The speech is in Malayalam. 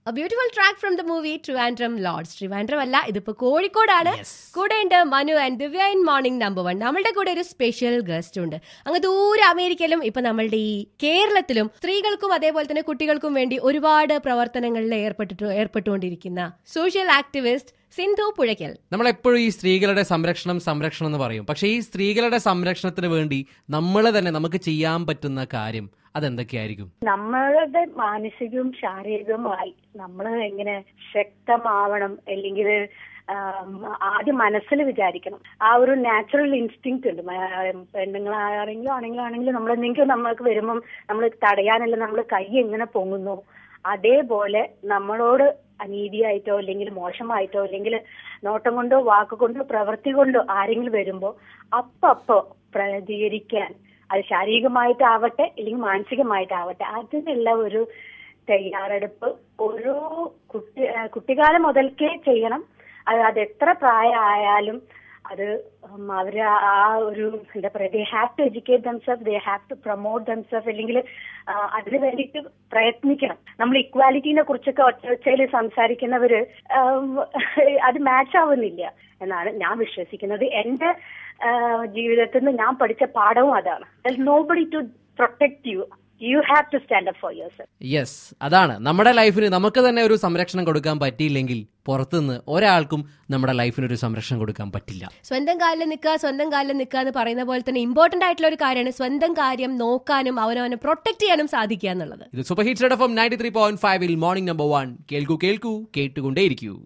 beautiful track from the movie Trivandrum lodge Trivandrum അല്ല ഇതിപ്പോ കോഴിക്കോടാണ് കൂടെയുണ്ട് Manu and Divya in morning number one നമ്മളുടെ കൂടെ ഒരു സ്പെഷ്യൽ ഗസ്റ്റ് ഉണ്ട് അങ്ങ് ദൂരെ അമേരിക്കയിലും ഇപ്പൊ നമ്മളുടെ ഈ കേരളത്തിലും സ്ത്രീകൾക്കും അതേപോലെ തന്നെ കുട്ടികൾക്കും വേണ്ടി ഒരുപാട് പ്രവർത്തനങ്ങളിൽ ഏർപ്പെട്ടിട്ട് ഏർപ്പെട്ടുകൊണ്ടിരിക്കുന്ന സോഷ്യൽ ആക്ടിവിസ്റ്റ് സിന്ധു പുഴയ്ക്കൽ നമ്മളെപ്പോഴും ഈ സ്ത്രീകളുടെ സംരക്ഷണം സംരക്ഷണം എന്ന് പറയും പക്ഷേ ഈ സ്ത്രീകളുടെ സംരക്ഷണത്തിന് വേണ്ടി നമ്മൾ തന്നെ നമുക്ക് ചെയ്യാൻ പറ്റുന്ന കാര്യം അതെന്തൊക്കെയായിരിക്കും നമ്മളുടെ മാനസികവും ശാരീരികവുമായി നമ്മൾ എങ്ങനെ ശക്തമാവണം അല്ലെങ്കിൽ ആദ്യം മനസ്സിൽ വിചാരിക്കണം ആ ഒരു നാച്ചുറൽ ഇൻസ്റ്റിങ് ഉണ്ട് മ- പെണ്ണുങ്ങളാണെങ്കിലും ആണെങ്കിലും ആണെങ്കിലും നമ്മൾ എന്തെങ്കിലും നമ്മൾക്ക് വരുമ്പം നമ്മൾ തടയാനല്ല നമ്മൾ കൈ എങ്ങനെ പൊങ്ങുന്നു അതേപോലെ നമ്മളോട് അനീതിയായിട്ടോ അല്ലെങ്കിൽ മോശമായിട്ടോ അല്ലെങ്കിൽ നോട്ടം കൊണ്ടോ വാക്കുകൊണ്ടോ പ്രവൃത്തി കൊണ്ടോ ആരെങ്കിലും വരുമ്പോ അപ്പപ്പോ പ്രതികരിക്കാൻ അത് ശാരീരികമായിട്ടാവട്ടെ അല്ലെങ്കിൽ മാനസികമായിട്ടാവട്ടെ അതിനുള്ള ഒരു തയ്യാറെടുപ്പ് ഓരോ കുട്ടി ആ, കുട്ടിക്കാലം മുതൽക്കേ ചെയ്യണം അത് അത് എത്ര പ്രായമായാലും അത് ഉം, അവര് ആ- ആ ഒരു എന്താ പറയാ they have to educate themself they have to promote themself അല്ലെങ്കിൽ ആ, അതിന് വേണ്ടിയിട്ട് പ്രയത്നിക്കണം നമ്മൾ ഇക്വാലിറ്റിനെ കുറിച്ചൊക്കെ ഒറ്റയിൽ സംസാരിക്കുന്നവര് ആം, അത് മാച്ച് ആവുന്നില്ല എന്നാണ് ഞാൻ വിശ്വസിക്കുന്നത് എന്റെ ആ, ജീവിതത്തിൽ നിന്ന് ഞാൻ പഠിച്ച പാഠവും അതാണ് nobody to protect you you have to stand up for yourself yes അതാണ് നമ്മുടെ ലൈഫിന് നമുക്ക് തന്നെ ഒരു സംരക്ഷണം കൊടുക്കാൻ പറ്റിയില്ലെങ്കിൽ പുറത്തുനിന്ന് ഒരാൾക്കും നമ്മുടെ ലൈഫിന് ഒരു സംരക്ഷണം കൊടുക്കാൻ പറ്റില്ല സ്വന്തം കാലിൽ നിൽക്കുക സ്വന്തം കാലിൽ നിൽക്കുക എന്ന് പറയുന്ന പോലെ തന്നെ ഇമ്പോർട്ടന്റ് ആയിട്ടുള്ള ഒരു കാര്യമാണ് സ്വന്തം കാര്യം നോക്കാനും അവനവനെ പ്രൊട്ടക്ട് ചെയ്യാനും സാധിക്കുക എന്നുള്ളത് ഇത് super hit F M ninety three point ഫൈവിൽ മോർണിംഗ് നമ്പർ വൺ കേൾക്കൂ കേൾക്കൂ കേട്ടുകൊണ്ടേയിരിക്കൂ